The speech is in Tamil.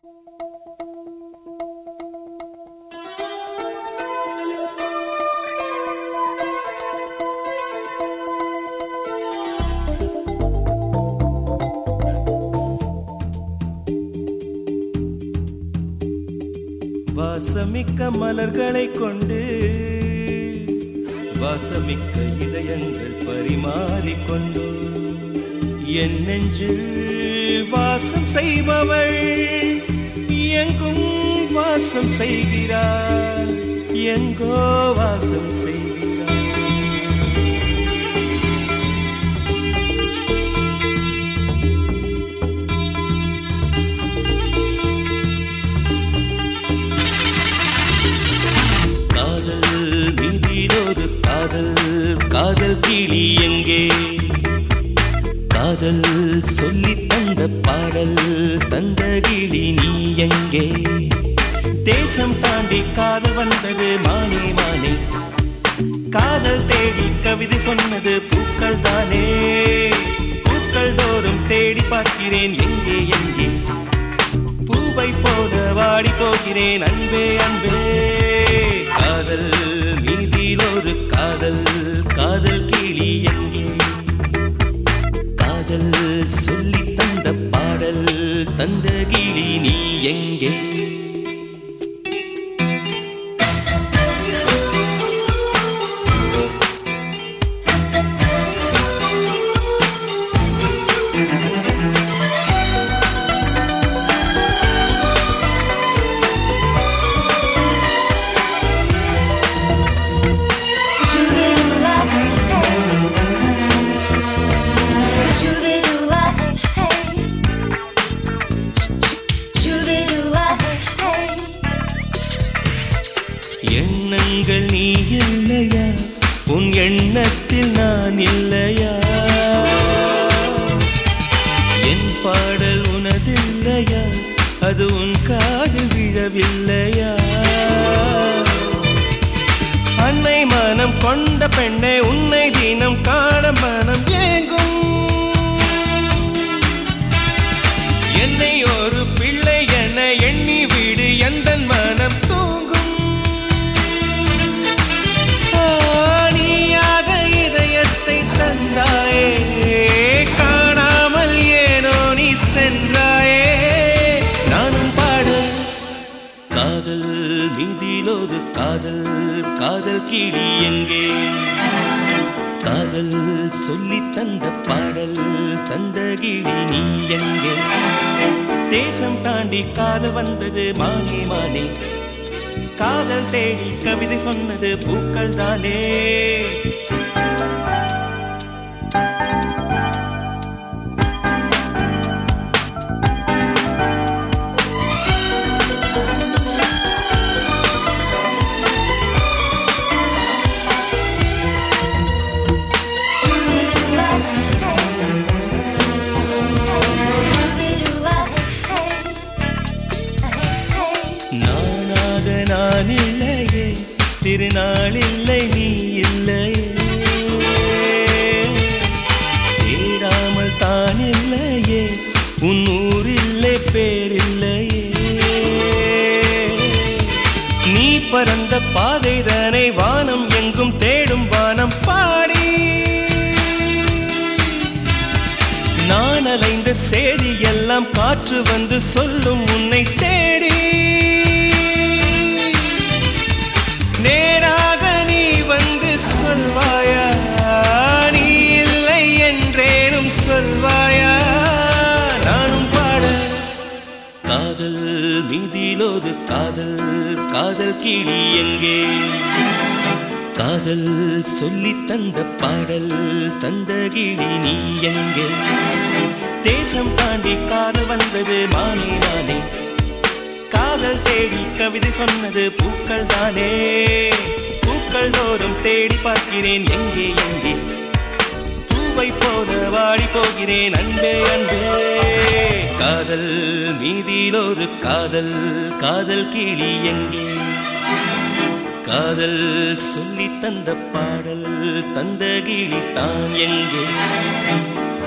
வாசமிக்க மலர்களை கொண்டு வாசமிக்க இதயங்கள் பரிமாறிக்கொண்டு என் நெஞ்சில் வாசம் செய்பவள் எங்கும் வாசம் செய்கிறார் எங்கோ வாசம் செய்கிறார் காதல் மீதில் ஒரு காதல் காதல் கிளி எங்கே காதல் சொல்லி தந்த பாடல் தந்த கிளி நீ எங்கே தேசம் தாண்டி காதல் வந்தது மானே மானே காதல் தேடி கவிதை சொன்னது பூக்கள் தானே பூக்கள் தோறும் தேடி பார்க்கிறேன் எங்கே எங்கே பூவை போல வாடி போகிறேன் அன்பே அன்பே காதல் மீதில் ஒரு காதல் காதல் கிளி எங்கே காதல் சொல்லி தந்த பாடல் தந்த கிளி நீ எங்கே எண்ணங்கள் நீ இல்லையா உன் எண்ணத்தில் நான் இல்லையா என் பாடல் உனதில்லையா அது உன் காது விழவில்லையா அன்னை மனம் கொண்ட பெண்ணே உன்னை தினம் காண மனம் ஏங்கும் என்னை ஒரு பிள்ளை என எண்ணி விடு எந்த மனம் தூங்கும் ஆணியாக இதயத்தை தந்தாயே காணாமல் ஏனோ நீ சென்றாயே நானும் பாட காதல் மீதில் ஒரு காதல் காதல் கிளி எங்கே காதல் சொல்லி தந்த பாடல் தந்த கிளி நீ எங்கே தேசம் தாண்டி காதல் வந்தது மானே மானே காதல் தேடி கவிதை சொன்னது பூக்கள் தானே நானாக நான் இல்லையே திருநாள் இல்லை நீ இல்லையே தேடாமல் தான் இல்லையே உன் ஊரில்லை பேரில்லையே நீ பறந்த பாதை தானே வானம் எங்கும் தேடும் வானம் பாடி நான் அலைந்த செய்தி எல்லாம் காற்று வந்து சொல்லும் உன்னை தேடி நேராக நீ வந்து சொல்வாயா நீ இல்லை என்றேனும் சொல்வாயா நானும் பாட காதல் மீதில் ஒரு காதல் காதல் கிளி எங்கே காதல் சொல்லி தந்த பாடல் தந்த கிளி நீ எங்கே தேசம் தாண்டி காதல் வந்தது மானே நானே காதல் தேடி கவிதை சொன்னது பூக்கள் தானே பூக்கள் தோறும் தேடி பார்க்கிறேன் எங்கே எங்கே பூவை போல வாடி போகிறேன் அன்பே அன்பே காதல் மீதில் ஒரு காதல் காதல் கிளி எங்கே காதல் சொல்லி தந்த பாடல் தந்த கிளி தான் எங்கே